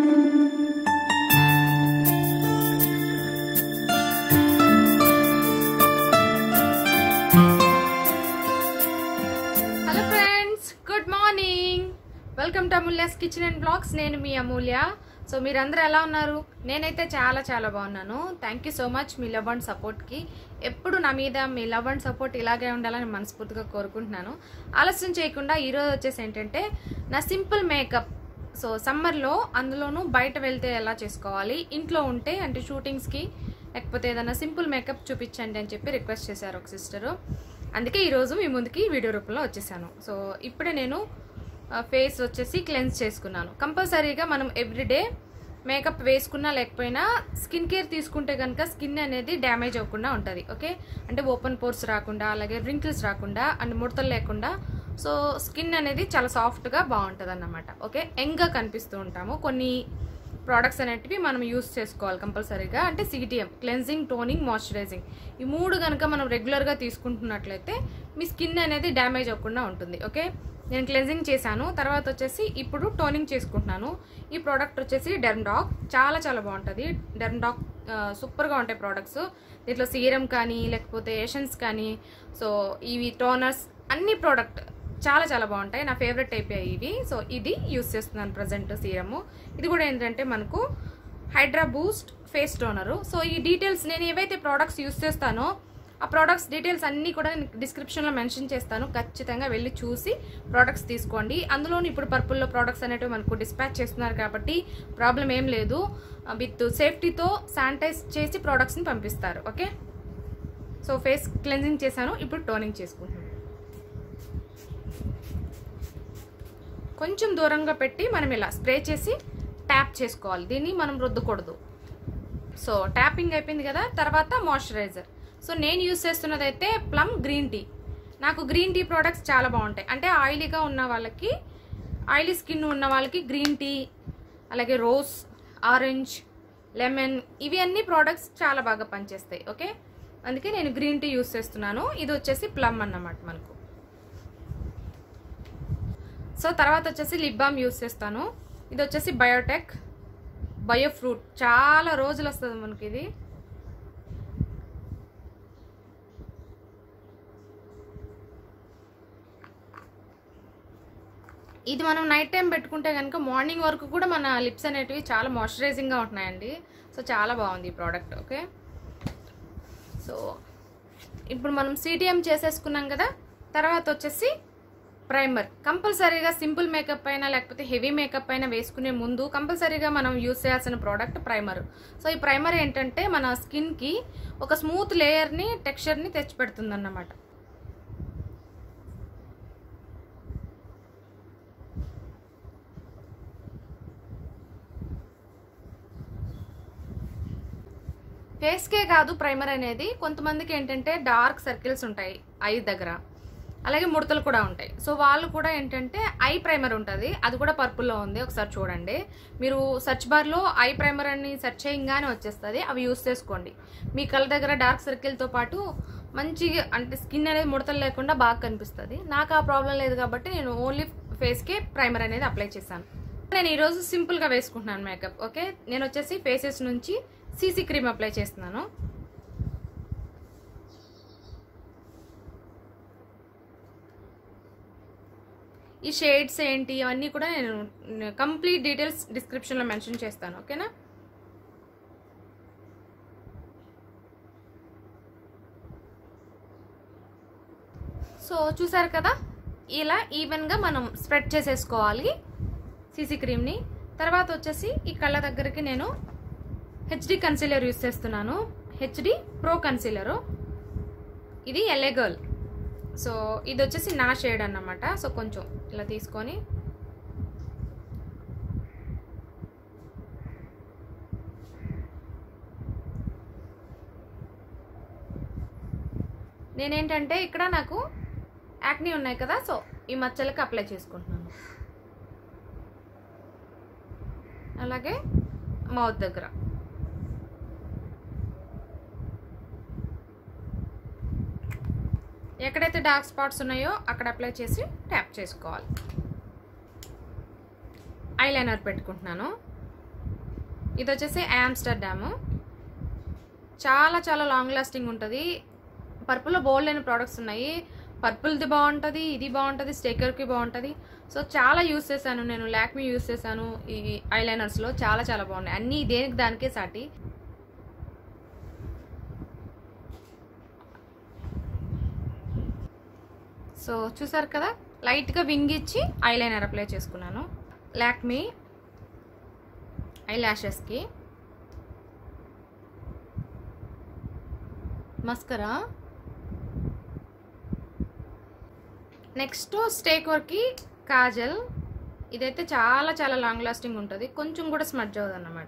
Hello friends good morning welcome to Amulya's kitchen and blogs నేను మీ అమూల్య so మీరందరూ ఎలా ఉన్నారు నేనైతే చాలా చాలా బాగున్నాను థ్యాంక్ యూ సో మచ్ మీ లవ్ అండ్ సపోర్ట్కి ఎప్పుడు నా మీద మీ లవ్ అండ్ సపోర్ట్ ఇలాగే ఉండాలని మనస్ఫూర్తిగా కోరుకుంటున్నాను ఆలస్యం చేయకుండా ఈరోజు వచ్చేసి ఏంటంటే నా సింపుల్ మేకప్ సో సమ్మర్లో అందులోనూ బయట వెళ్తే ఎలా చేసుకోవాలి ఇంట్లో ఉంటే అంటే షూటింగ్స్కి లేకపోతే ఏదైనా సింపుల్ మేకప్ చూపించండి అని చెప్పి రిక్వెస్ట్ చేశారు ఒక సిస్టరు అందుకే ఈరోజు మీ ముందుకి వీడియో రూపంలో వచ్చేసాను సో ఇప్పుడే నేను ఫేస్ వచ్చేసి క్లెన్స్ చేసుకున్నాను కంపల్సరీగా మనం ఎవ్రీడే మేకప్ వేసుకున్నా లేకపోయినా స్కిన్ కేర్ తీసుకుంటే కనుక స్కిన్ అనేది డ్యామేజ్ అవ్వకుండా ఉంటుంది ఓకే అంటే ఓపెన్ పోర్స్ రాకుండా అలాగే రింకిల్స్ రాకుండా అండ్ ముడతలు లేకుండా సో స్కిన్ అనేది చాలా సాఫ్ట్గా బాగుంటుంది అన్నమాట ఓకే యంగ్గా కనిపిస్తూ ఉంటాము కొన్ని ప్రోడక్ట్స్ అనేటివి మనం యూస్ చేసుకోవాలి కంపల్సరీగా అంటే సిటిఎం క్లెన్జింగ్ టోనింగ్ మాయిశ్చరైజింగ్ ఈ మూడు కనుక మనం రెగ్యులర్గా తీసుకుంటున్నట్లయితే మీ స్కిన్ అనేది డ్యామేజ్ అవ్వకుండా ఉంటుంది ఓకే నేను క్లెన్జింగ్ చేశాను తర్వాత వచ్చేసి ఇప్పుడు టోనింగ్ చేసుకుంటున్నాను ఈ ప్రోడక్ట్ వచ్చేసి డెర్మ్డాక్ చాలా చాలా బాగుంటుంది డెర్మ్డాక్ సూపర్గా ఉంటాయి ప్రోడక్ట్స్ దీంట్లో సీరం కానీ లేకపోతే ఏషన్స్ కానీ సో ఇవి టోనర్స్ అన్ని ప్రోడక్ట్ చాలా చాలా బాగుంటాయి నా ఫేవరెట్ అయిపోయాయి ఇవి సో ఇది యూస్ చేస్తున్నాను ప్రజెంట్ సీరము ఇది కూడా ఏంటంటే మనకు hydra boost face toner so ఈ డీటెయిల్స్ నేను ఏవైతే ప్రోడక్ట్స్ యూస్ చేస్తానో ఆ ప్రోడక్ట్స్ డీటెయిల్స్ అన్నీ కూడా నేను డిస్క్రిప్షన్లో మెన్షన్ చేస్తాను ఖచ్చితంగా వెళ్ళి చూసి ప్రోడక్ట్స్ తీసుకోండి అందులోని ఇప్పుడు పర్పుల్లో ప్రోడక్ట్స్ అనేవి మనకు డిస్పాచ్ చేస్తున్నారు కాబట్టి ప్రాబ్లం ఏం లేదు విత్ సేఫ్టీతో శానిటైజ్ చేసి ప్రోడక్ట్స్ని పంపిస్తారు ఓకే సో ఫేస్ క్లెన్జింగ్ చేశాను ఇప్పుడు టోనింగ్ చేసుకుంటున్నాను కొంచెం దూరంగా పెట్టి మనం ఇలా స్ప్రే చేసి ట్యాప్ చేసుకోవాలి దీన్ని మనం రుద్దకూడదు సో ట్యాపింగ్ అయిపోయింది కదా తర్వాత మాయిశ్చరైజర్ సో నేను యూస్ చేస్తున్నది అయితే ప్లమ్ గ్రీన్ టీ నాకు గ్రీన్ టీ ప్రోడక్ట్స్ చాలా బాగుంటాయి అంటే ఆయిలీగా ఉన్న వాళ్ళకి ఆయిలీ స్కిన్ ఉన్న వాళ్ళకి గ్రీన్ టీ అలాగే రోజ్ ఆరెంజ్ లెమన్ ఇవి అన్ని ప్రోడక్ట్స్ చాలా బాగా పనిచేస్తాయి ఓకే అందుకే నేను గ్రీన్ టీ యూస్ చేస్తున్నాను ఇది వచ్చేసి ప్లమ్ అన్నమాట మనకు సో తర్వాత వచ్చేసి లిప్ బామ్ యూస్ చేస్తాను ఇది వచ్చేసి బయోటెక్ బయో ఫ్రూట్ చాలా రోజులు వస్తుంది మనకి ఇది ఇది మనం నైట్ టైం పెట్టుకుంటే కనుక మార్నింగ్ వరకు కూడా మన లిప్స్ అనేటివి చాలా మాయిశ్చరైజింగ్గా ఉంటున్నాయండి సో చాలా బాగుంది ఈ ప్రోడక్ట్ ఓకే సో ఇప్పుడు మనం సిటిఎం చేసేసుకున్నాం కదా తర్వాత వచ్చేసి ప్రైమర్ కంపల్సరీగా సింపుల్ మేకప్ అయినా లేకపోతే హెవీ మేకప్ అయినా వేసుకునే ముందు కంపల్సరీగా మనం యూస్ చేయాల్సిన ప్రోడక్ట్ ప్రైమర్ సో ఈ ప్రైమర్ ఏంటంటే మన స్కిన్కి ఒక స్మూత్ లేయర్ని టెక్స్చర్ని తెచ్చిపెడుతుంది అన్నమాట ఫేస్కే కాదు ప్రైమర్ అనేది కొంతమందికి ఏంటంటే డార్క్ సర్కిల్స్ ఉంటాయి ఐ దగ్గర అలాగే ముడతలు కూడా ఉంటాయి సో వాళ్ళు కూడా ఏంటంటే ఐ ప్రైమర్ ఉంటుంది అది కూడా పర్పుల్లో ఉంది ఒకసారి చూడండి మీరు సెర్చ్ బార్లో ఐ ప్రైమర్ అని సెర్చ్ చేయగానే వచ్చేస్తుంది అవి యూస్ చేసుకోండి మీ కళ్ళ దగ్గర డార్క్ సర్కిల్తో పాటు మంచిగా అంటే స్కిన్ అనేది ముడతలు లేకుండా బాగా కనిపిస్తుంది నాకు ఆ ప్రాబ్లం లేదు కాబట్టి నేను ఓన్లీ ఫేస్కే ప్రైమర్ అనేది అప్లై చేశాను నేను ఈరోజు సింపుల్గా వేసుకుంటున్నాను మేకప్ ఓకే నేను వచ్చేసి ఫేసెస్ నుంచి సీసీ క్రీమ్ అప్లై చేస్తున్నాను ఈ షేడ్స్ ఏంటి అవన్నీ కూడా నేను కంప్లీట్ డీటెయిల్స్ డిస్క్రిప్షన్లో మెన్షన్ చేస్తాను ఓకేనా సో చూసారు కదా ఇలా ఈవెన్గా మనం స్ప్రెడ్ చేసేసుకోవాలి సీసీ క్రీమ్ని తర్వాత వచ్చేసి ఈ కళ్ళ దగ్గరికి నేను హెచ్డి కన్సీలర్ యూస్ చేస్తున్నాను హెచ్డి ప్రో కన్సీలరు ఇది ఎల్ఏ గర్ల్ సో ఇది వచ్చేసి నా షేడ్ అన్నమాట సో కొంచెం ఇలా తీసుకొని నేనేంటంటే ఇక్కడ నాకు యాక్నీ ఉన్నాయి కదా సో ఈ మచ్చలకి అప్లై చేసుకుంటున్నాను అలాగే మౌత్ దగ్గర ఎక్కడైతే డార్క్ స్పాట్స్ ఉన్నాయో అక్కడ అప్లై చేసి ట్యాప్ చేసుకోవాలి ఐలైనర్ పెట్టుకుంటున్నాను ఇది వచ్చేసి డామ్ చాలా చాలా లాంగ్ లాస్టింగ్ ఉంటుంది పర్పుల్లో బోల్డ్ అయిన ప్రోడక్ట్స్ ఉన్నాయి పర్పుల్ది బాగుంటుంది ఇది బాగుంటుంది స్టేకర్కి బాగుంటుంది సో చాలా యూస్ చేశాను నేను లాక్మీ యూస్ చేశాను ఈ ఐలైనర్స్లో చాలా చాలా బాగున్నాయి అన్నీ దేనికి దానికే సాటి సో చూసారు కదా లైట్గా వింగిచ్చి ఐలైనర్ అప్లై చేసుకున్నాను లాక్మీ ఐ ల్యాషెస్కి మస్కరా నెక్స్ట్ స్టేక్ వర్క్కి కాజల్ ఇదైతే చాలా చాలా లాంగ్ లాస్టింగ్ ఉంటుంది కొంచెం కూడా స్మడ్జ్ అవ్వదు అన్నమాట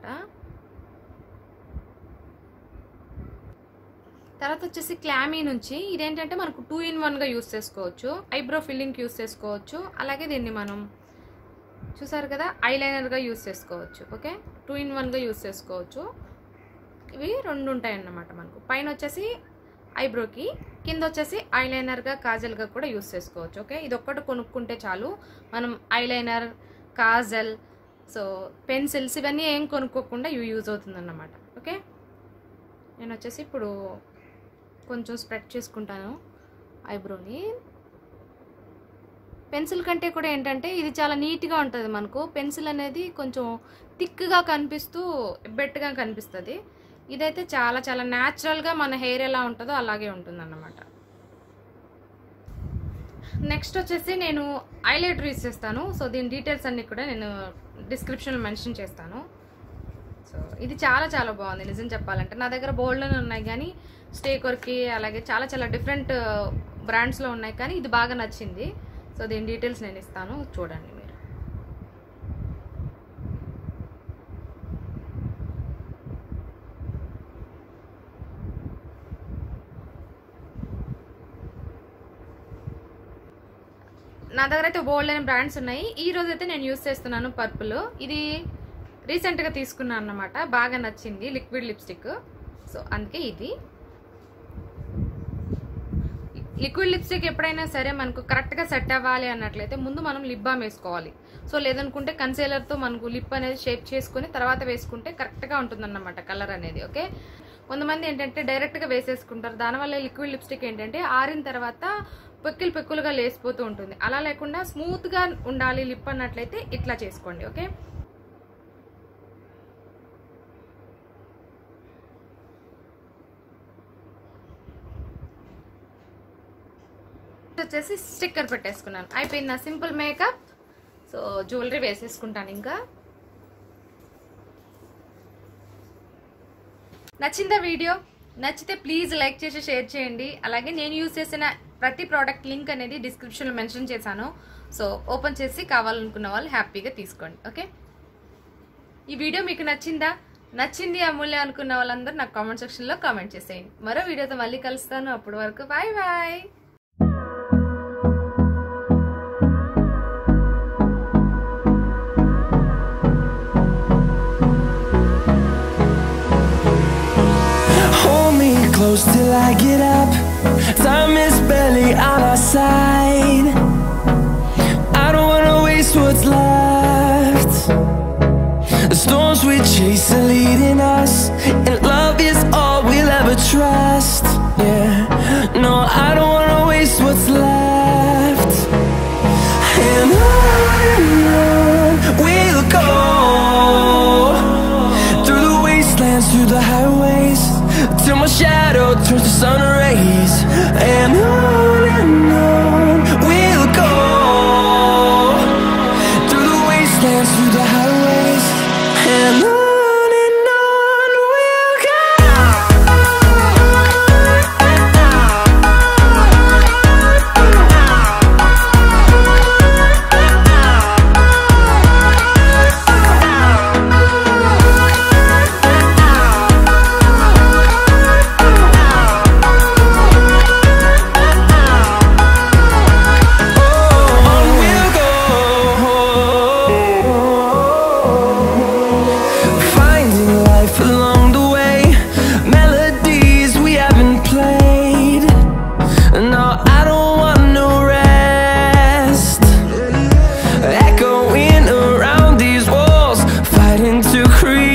తర్వాత వచ్చేసి క్లామీ నుంచి ఇదేంటంటే మనకు టూ ఇన్ వన్గా యూస్ చేసుకోవచ్చు ఐబ్రో ఫిల్లింగ్కి యూస్ చేసుకోవచ్చు అలాగే దీన్ని మనం చూసారు కదా ఐలైనర్గా యూస్ చేసుకోవచ్చు ఓకే టూ ఇన్ వన్గా యూస్ చేసుకోవచ్చు ఇవి రెండు ఉంటాయి అన్నమాట మనకు పైన వచ్చేసి ఐబ్రోకి కింద వచ్చేసి ఐలైనర్గా కాజల్గా కూడా యూస్ చేసుకోవచ్చు ఓకే ఇది ఒక్కటి కొనుక్కుంటే చాలు మనం ఐలైనర్ కాజల్ సో పెన్సిల్స్ ఇవన్నీ ఏం కొనుక్కోకుండా ఇవి యూజ్ అవుతుంది అన్నమాట ఓకే నేను వచ్చేసి ఇప్పుడు కొంచెం స్ప్రెడ్ చేసుకుంటాను ఐబ్రోని పెన్సిల్ కంటే కూడా ఏంటంటే ఇది చాలా నీట్గా ఉంటుంది మనకు పెన్సిల్ అనేది కొంచెం థిక్గా కనిపిస్తూ బెట్గా కనిపిస్తుంది ఇదైతే చాలా చాలా న్యాచురల్గా మన హెయిర్ ఎలా ఉంటుందో అలాగే ఉంటుంది అన్నమాట నెక్స్ట్ వచ్చేసి నేను ఐలైటర్ యూస్ చేస్తాను సో దీని డీటెయిల్స్ అన్ని కూడా నేను డిస్క్రిప్షన్లో మెన్షన్ చేస్తాను సో ఇది చాలా చాలా బాగుంది నిజం చెప్పాలంటే నా దగ్గర బోల్డ్లోనే ఉన్నాయి కానీ స్టేకర్కి అలాగే చాలా చాలా డిఫరెంట్ బ్రాండ్స్లో ఉన్నాయి కానీ ఇది బాగా నచ్చింది సో దీని డీటెయిల్స్ నేను ఇస్తాను చూడండి మీరు నా దగ్గర అయితే బోల్డ్ అయిన బ్రాండ్స్ ఉన్నాయి ఈ రోజు అయితే నేను యూస్ చేస్తున్నాను పర్పుల్ ఇది రీసెంట్గా తీసుకున్నాను అన్నమాట బాగా నచ్చింది లిక్విడ్ లిప్స్టిక్ సో అందుకే ఇది లిక్విడ్ లిప్స్టిక్ ఎప్పుడైనా సరే మనకు కరెక్ట్గా సెట్ అవ్వాలి అన్నట్లయితే ముందు మనం లిప్ బామ్ వేసుకోవాలి సో లేదనుకుంటే కన్సీలర్తో మనకు లిప్ అనేది షేప్ చేసుకుని తర్వాత వేసుకుంటే కరెక్ట్గా ఉంటుందన్నమాట కలర్ అనేది ఓకే కొంతమంది ఏంటంటే డైరెక్ట్గా వేసేసుకుంటారు దానివల్ల లిక్విడ్ లిప్స్టిక్ ఏంటంటే ఆరిన తర్వాత పెక్కులు పెక్కులుగా లేసిపోతూ ఉంటుంది అలా లేకుండా స్మూత్గా ఉండాలి లిప్ అన్నట్లయితే ఇట్లా చేసుకోండి ఓకే వచ్చేసి స్టిక్కర్ పెట్టేసుకున్నాను అయిపోయింది నా సింపుల్ మేకప్ సో జ్యువెలరీ వేసేసుకుంటాను ఇంకా నచ్చిందా వీడియో నచ్చితే ప్లీజ్ లైక్ చేసి షేర్ చేయండి అలాగే నేను యూజ్ చేసిన ప్రతి ప్రోడక్ట్ లింక్ అనేది డిస్క్రిప్షన్లో మెన్షన్ చేశాను సో ఓపెన్ చేసి కావాలనుకున్న వాళ్ళు హ్యాపీగా తీసుకోండి ఓకే ఈ వీడియో మీకు నచ్చిందా నచ్చింది అమూల్య అనుకున్న వాళ్ళందరూ నాకు కామెంట్ సెక్షన్లో కామెంట్ చేసేయండి మరో వీడియోతో మళ్ళీ కలుస్తాను అప్పటి వరకు bye bye Hold me close till I get up. Time is barely on our side. I don't wanna waste what's left. The storms we chase are leading us, and love is all we'll ever trust. Yeah, no, I don't wanna waste what's left. And on and on we'll go through the wastelands, through the highways, till my shadow turns to sun rays. And on and on we'll go through the wastelands, through the highways, and on and on we'll On we'll go, finding life along the way, melodies we haven't played. No, I don't want no rest. Echoing around these walls, fighting to create.